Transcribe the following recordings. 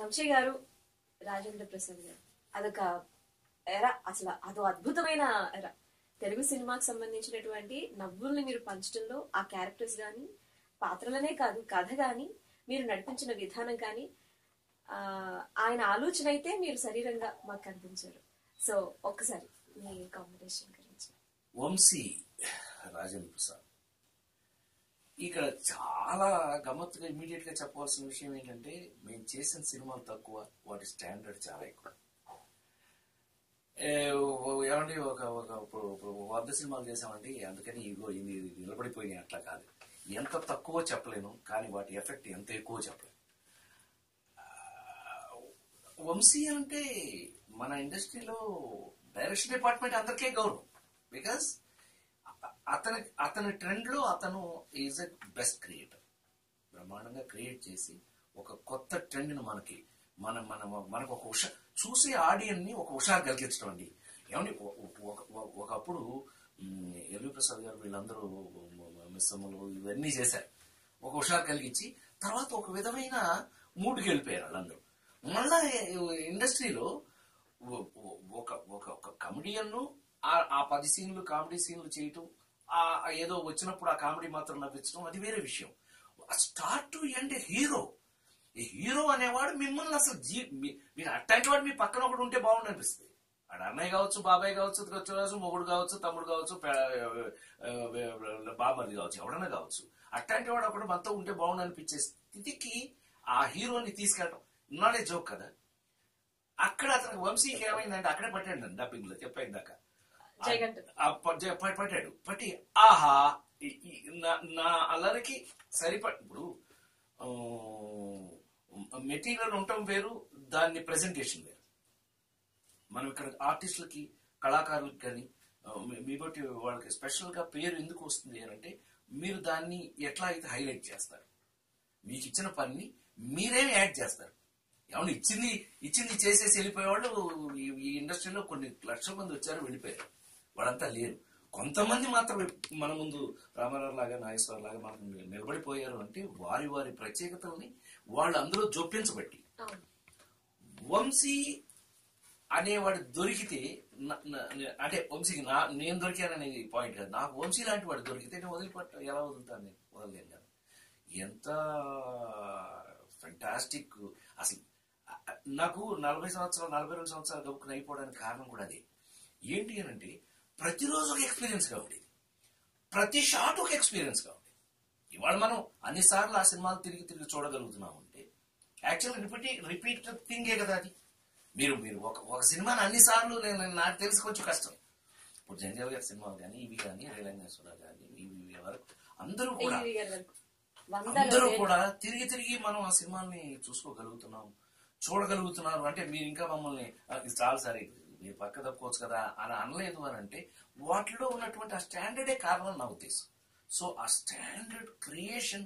వంశీ గారు రాజేంద్ర ప్రసాద్ గారు అదొక ఎర అసలు అదో అద్భుతమైన ఎర తెలుగు సినిమాకి సంబంధించినటువంటి నవ్వుల్ని మీరు పంచడంలో ఆ క్యారెక్టర్స్ కానీ పాత్రలనే కాదు కథ కానీ మీరు నడిపించిన విధానం కానీ ఆ, ఆయన ఆలోచన అయితే మీరు శరీరంగా మాకు కనిపించారు సో ఒక్కసారి మీ కాంబినేషన్ గురించి వంశీ రాజేంద్ర ప్రసాద్ ఇక్కడ చాలా గమ్మత్తుగా ఇమీడియట్ గా చెప్పవలసిన విషయం ఏంటంటే మేము చేసిన సినిమాలు తక్కువ వాటి స్టాండర్డ్ చాలా ఎక్కువ ఏ, ఓ- ఏమండి ఒక ఒక ఇప్పుడు ఇప్పుడు వంద సినిమాలు చేసామండి అందుకని ఇగో ఇది ఇది నిలబడిపోయినాయి అట్లా కాదు ఎంత తక్కువ చెప్పలేను కానీ వాటి ఎఫెక్ట్ ఎంత ఎక్కువ చెప్పలేను ఆ, వంశీ అంటే మన ఇండస్ట్రీలో డైరెక్షన్ డిపార్ట్మెంట్ అందరికీ గౌరవం బికాస్ అతని అతని ట్రెండ్ లో అతను ఈజ్ ఎ బెస్ట్ క్రియేటర్ బ్రహ్మాండంగా క్రియేట్ చేసి ఒక కొత్త ట్రెండ్ ని మనకి మన మన మనకు ఒక ఉష చూసే ఆడియన్ ని ఒక హుషారు కలిగించడం అండి ఏమండి ఒ- ఒక- ఒక- ఒకప్పుడు మ్, ఎల్వి ప్రసాద్ గారు వీళ్ళందరూ మిస్సమ్మలు ఇవన్నీ చేశారు ఒక హుషారు కలిగించి తర్వాత ఒక విధమైన మూడుకి వెళ్ళిపోయారు వాళ్ళందరూ మళ్ళా ఇండస్ట్రీలో ఒ- ఒ- ఒక ఒక ఒక కమెడియన్ ఆ పది సీన్లు కామెడీ సీన్లు చేయటం ఆ ఆ ఏదో వచ్చినప్పుడు ఆ కామెడీ మాత్రం నవ్వించడం అది వేరే విషయం స్టార్ట్ టు ఎండ్ హీరో ఈ హీరో అనేవాడు మిమ్మల్ని అసలు జీ మీ- మీరు అట్లాంటి వాడు మీ పక్కన ఒకడు ఉంటే బాగుండు అనిపిస్తుంది ఆడు అన్నయ్య కావచ్చు బాబాయ్ కావచ్చు కావచ్చు మొగుడు కావచ్చు తమ్ముడు కావచ్చు పే- బాబాది కావచ్చు ఎవడన్నా కావచ్చు అట్లాంటి వాడు ఒకడు మనతో ఉంటే బాగుండు అనిపించే స్థితికి ఆ హీరోని తీసుకెళ్ళడం నాడే జోక్ కదా అక్కడ అతనికి వంశీకి ఏమైందంటే అక్కడే పట్టాడు డబ్బింగ్ లో చెప్పాను దాకా జయగంట ఆ ప- జ- ప- పట్టాడు పట్టి ఆహా ఈ- ఈ నా- నా అల్లరికి సరిపడ ఇప్పుడు మెటీరియల్ ఉండటం వేరు దాన్ని ప్రెజెంటేషన్ వేరు మనం ఇక్కడ ఆర్టిస్టులకి కళాకారులకి కానీ ఆ, మీ- మీ బట్టి వాళ్ళకి స్పెషల్ గా పేరు ఎందుకు వస్తుంది అని అంటే మీరు దాన్ని ఎట్లా అయితే హైలైట్ చేస్తారు మీకు ఇచ్చిన పని మీరేం యాడ్ చేస్తారు ఏమన్నా ఇచ్చింది ఇచ్చింది చేసేసి వెళ్ళిపోయేవాళ్ళు ఈ- ఈ ఇండస్ట్రీలో కొన్ని లక్షల మంది వచ్చారు వెళ్ళిపోయారు వాళ్ళంతా లేరు కొంతమంది మాత్రం మన ముందు రామారావు లాగా నాగేశ్వర లాగా మనకు నిలబడిపోయారు అంటే వారి వారి ప్రత్యేకతల్ని వాళ్ళు అందులో జొప్పించబట్టి అవును వంశీ అనేవాడు దొరికితే న- న- న- అంటే వంశీకి నా నేను దొరికాననేది పాయింట్ కాదు నాకు వంశీ లాంటి వాడు దొరికితే నేను వదిలిపట్ట ఎలా వదులుతాను నేను వదలలేను కదా ఎంత ఫెంటాస్టిక్ అసలు అ- అ- నాకు నలభై సంవత్సరాలు నలభై రెండు సంవత్సరాలు గబుక్కుని అయిపోవడానికి కారణం కూడా అదే ఏంటి అని అంటే ప్రతిరోజు ఒక ఎక్స్పీరియన్స్ గా ఉండేది ప్రతి షాట్ ఒక ఎక్స్పీరియన్స్ గా ఉండేది ఇవాళ మనం అన్ని సార్లు ఆ సినిమాలు తిరిగి తిరిగి చూడగలుగుతున్నాం అంటే యాక్చువల్ రిపీట్ రిపీట్ థింగే కదా అది మీరు మీరు ఒక ఒక సినిమాని అన్ని సార్లు నేను నేను- నాకు తెలిసి కొంచెం కష్టం ఇప్పుడు జంజాల్ గారి సినిమాలు కానీ ఇవి కానీ రైలంగేశ్వర కానీ ఇవి ఇవి వరకు అందరూ కూడా ఈవీ గారి వరకు వందల అందరూ వేల- కూడా తిరిగి తిరిగి మనం ఆ సినిమాల్ని చూసుకోగలుగుతున్నాం చూడగలుగుతున్నారు అంటే మీరు ఇంకా మమ్మల్ని "ఆ, ఇది చాలు సరే మీరు పక్క తప్పుకోవచ్చు కదా అని అనలేదు అని అంటే వాటిలో ఉన్నటువంటి ఆ స్టాండర్డే కారణం నా ఉద్దేశం సో ఆ స్టాండర్డ్ క్రియేషన్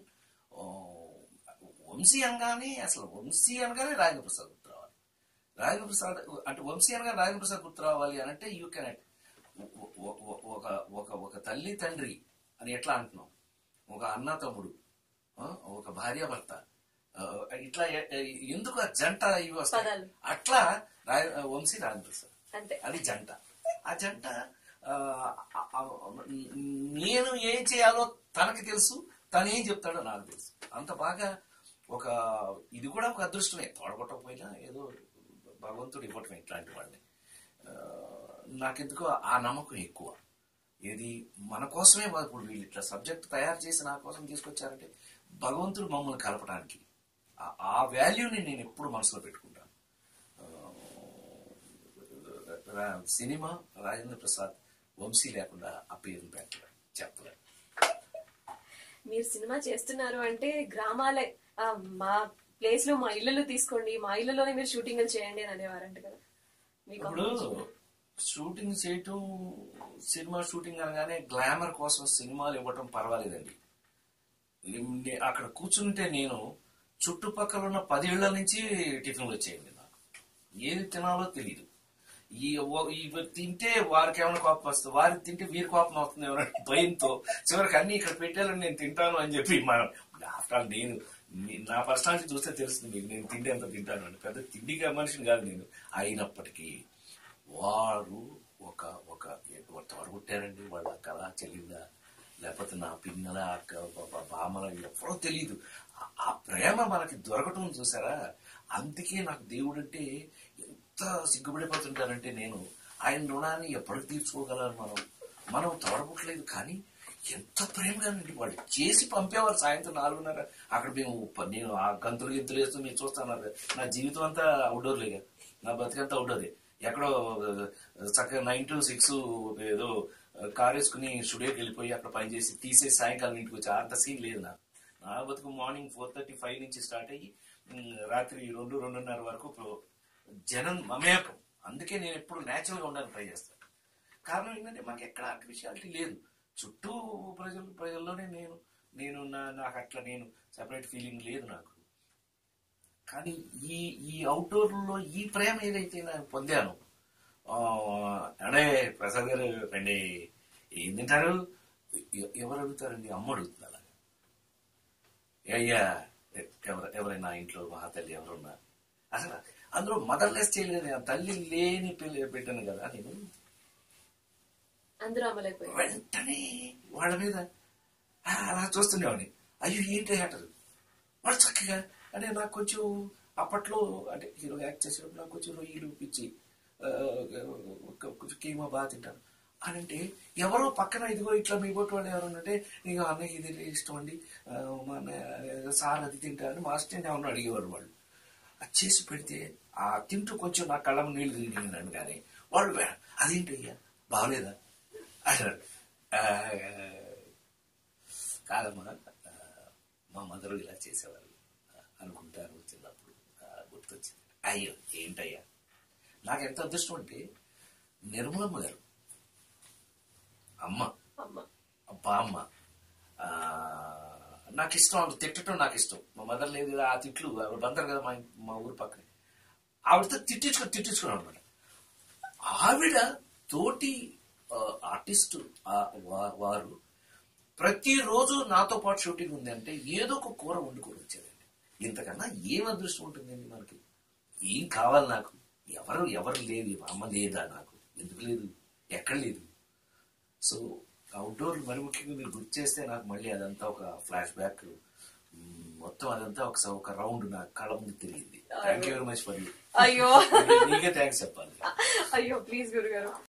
వంశీ అనగానే అసలు వంశీ అనగానే రాజేంద్ర ప్రసాద్ గుర్తు రావాలి రాజేంద్ర ప్రసాద్ అంటే వంశీ అనగా రాజేంద్ర ప్రసాద్ గుర్తు రావాలి అని అంటే యూ కెన్ ఒక ఒక ఒక తల్లి తండ్రి అని ఎట్లా అంటున్నాం ఒక అన్న తమ్ముడు ఆ, ఒక భార్య భర్త ఆ, ఇట్లా ఎ- ఎ- ఎందుకు ఆ జంట ఇవి వస్తాయి పదాలు. అట్లా రాయ- వంశీ రాజేంద్ర ప్రసాద్ అంతే అది జంట ఆ జంట ఆ, ఆ, ఆ, నేను ఏం చేయాలో తనకి తెలుసు తను ఏం చెప్తాడో నాకు తెలుసు అంత బాగా ఒక ఇది కూడా ఒక అదృష్టమే తోడగొట్టకపోయినా ఏదో భగవంతుడు ఇవ్వటమే ఇట్లాంటి వాళ్ళని ఆ, నాకెందుకో ఆ నమ్మకం ఎక్కువ ఏది మన కోసమే వాళ్ళు ఇప్పుడు వీళ్ళు ఇట్లా సబ్జెక్ట్ తయారు చేసి నా కోసం తీసుకొచ్చారంటే భగవంతుడు మమ్మల్ని కలపడానికి ఆ- ఆ వాల్యూని నేను ఎప్పుడు మనసులో పెట్టుకుంటాను రా- సినిమా రాజేంద్ర ప్రసాద్ వంశీ లేకుండా ఆ పేరుని పెట్టలేదు చెప్పలేదు మీరు సినిమా చేస్తున్నారు అంటే గ్రామాలే ఆ, మా ప్లేస్ లో మా ఇళ్ళలో తీసుకోండి మా ఇళ్ళలోనే మీరు షూటింగ్ చేయండి అని అనేవారంట కదా మీకు ఇప్పుడు షూటింగ్ చేయటం సినిమా షూటింగ్ అనగానే గ్లామర్ కోసం సినిమాలు ఇవ్వటం పర్వాలేదండి నే- అక్కడ కూర్చుంటే నేను చుట్టుపక్కల ఉన్న పది ఇళ్ల నుంచి టిఫిన్లు వచ్చేయండి నాకు ఏది తినాలో తెలియదు ఈ ఓ- ఇవి తింటే వారికి ఏమైనా కోపం వస్తుంది వారికి తింటే వీరి కోపం వస్తుంది ఎవరైనా భయంతో చివరికి అన్ని ఇక్కడ పెట్టాలని నేను తింటాను అని చెప్పి మనం ఆఫ్టర్ ఆల్ నేను మీ- నా పర్సనాలిటీ చూస్తే తెలుస్తుంది మీకు నేను తిండి ఎంత తింటాను అని పెద్ద తిండిగా మనిషిని కాదు నేను అయినప్పటికీ వారు ఒక ఒక తోడగొట్టారండి వాళ్ళ కళ చెల్లిందా లేకపోతే నా పిన్నల అక్క బా- బా- బామల ఎవరో తెలియదు ఆ- ఆ ప్రేమ మనకి దొరకటం చూసారా అందుకే నాకు దేవుడు అంటే ఎంత సిగ్గుపడిపోతుంటానంటే నేను ఆయన రుణాన్ని ఎప్పటికి తీర్చుకోగలను మనం మనం తోడగొట్టలేదు కానీ ఎంత ప్రేమగానండి వాళ్ళు చేసి పంపేవారు సాయంత్రం నాలుగున్నర అక్కడ మేము ప- నేను ఆ గంతులు గింతులు వేస్తూ మీరు చూస్తున్నారు నా జీవితం అంతా అవుట్డోర్లేగా నా బతికంతా అవుట్డోరే ఎక్కడో ఆ, చక్కగా నైన్ టు సిక్స్ ఏదో కార్ వేసుకుని స్టూడియోకి వెళ్ళిపోయి అక్కడ పని చేసి తీసేసి సాయంకాలం ఇంటికి వచ్చి అంత సీన్ లేదు నాకు నా బతుకు మార్నింగ్ ఫోర్ థర్టీ ఫైవ్ నుంచి స్టార్ట్ అయ్యి ఉమ్, రాత్రి రెండు రెండున్నర వరకు pro- జనం మమేకం అందుకే నేను ఎప్పుడు న్యాచురల్ గా ఉండాలని ట్రై చేస్తాను కారణం ఏంటంటే మాకు ఎక్కడ ఆర్టిఫిషియాలిటీ లేదు చుట్టూ ప్రజలు ప్రజల్లోనే నేను నేను నా- నాకు అట్లా నేను సెపరేట్ ఫీలింగ్ లేదు నాకు కానీ ఈ ఈ అవుట్డోర్ లో ఈ ప్రేమ ఏదైతే నేను పొందాను ఆ, అడే ప్రసాద్ గారు రండి ఏం తింటారు ఎ- ఎవరు అడుగుతారండి అమ్మ అడుగుతుంది అలాగా అయ్యా ఎవరు ఎవరైనా ఇంట్లో మహాతల్లి ఎవరున్నా అసలు అందులో మదర్లెస్ చేయలేదు తల్లి లేని పిల్ల బిడ్డను కదా నేను అందరూ అమ్మలేకపోయారు వెంటనే వాళ్ళ మీద ఆ, అలా చూస్తుండేవాడిని అయ్యో ఏంటి అంటారు వాడు చక్కగా అంటే నాకు కొంచెం అప్పట్లో అంటే హీరో యాక్ట్ చేసేటప్పుడు నాకు కొంచెం రొయ్యలు పిచ్చి ఆ, ఒక- కొంచెం కీమా బాగా తింటాను అని అంటే ఎవరో పక్కన ఇదిగో ఇట్లా మీ కొట్టు వాళ్ళు ఎవరు అంటే ఇక అన్నయ్య ఇది ఇష్టం అండి ఆ, మా అన్నయ్య సార్ అది తింటారని మా అసిస్టెంట్ ఏమన్నా అడిగేవారు వాళ్ళు అది చేసి పెడితే ఆ తింటూ కొంచెం నా కళ్ళ నీళ్ళు తిరిగినాను కానీ వాళ్ళు "వే, అదేంటి అయ్యా బాగలేదా అంటారు "ఆ, కాదమ్మా ఆ, మా మదరు ఇలా చేసేవారు ఆ, అనుకుంటారు చిన్నప్పుడు ఆ, గుర్తొచ్చింది అయ్యో ఏంటయ్యా నాకు ఎంత అదృష్టం అంటే నిర్మలమ్మ గారు అమ్మ అమ్మ బామ్మ ఆ, నాకు ఇష్టం ఆవిడ తిట్టడం నాకు ఇష్టం మా మదర్ లేదు కదా ఆ తిట్లు ఆవిడ బందరు కదా మా ఇం- మా ఊరు పక్కనే ఆవిడతో తిట్టించుకొని తిట్టించుకున్నాను అనమాట ఆవిడ తోటి ఆ, ఆర్టిస్టు ఆ, వా- వారు ప్రతిరోజు నాతో పాటు షూటింగ్ ఉంది అంటే ఏదో ఒక కూర వండుకొని వచ్చారండి ఇంతకన్నా ఏం అదృష్టం ఉంటుందండి మనకి ఏం కావాలి నాకు ఎవరు ఎవరు లేదు మా అమ్మ లేదా నాకు ఎందుకు లేదు ఎక్కడ లేదు సో అవుట్డోర్ మరి ముఖ్యంగా మీరు గుర్తు చేస్తే నాకు మళ్ళీ అదంతా ఒక ఫ్లాష్ బ్యాక్ మొత్తం అదంతా ఒక ఒక రౌండ్ నా కళ్ళ ముందు తిరిగింది thank you very much for you అయ్యో నీకే థ్యాంక్స్ చెప్పాలి అయ్యో ప్లీజ్ గురుగారు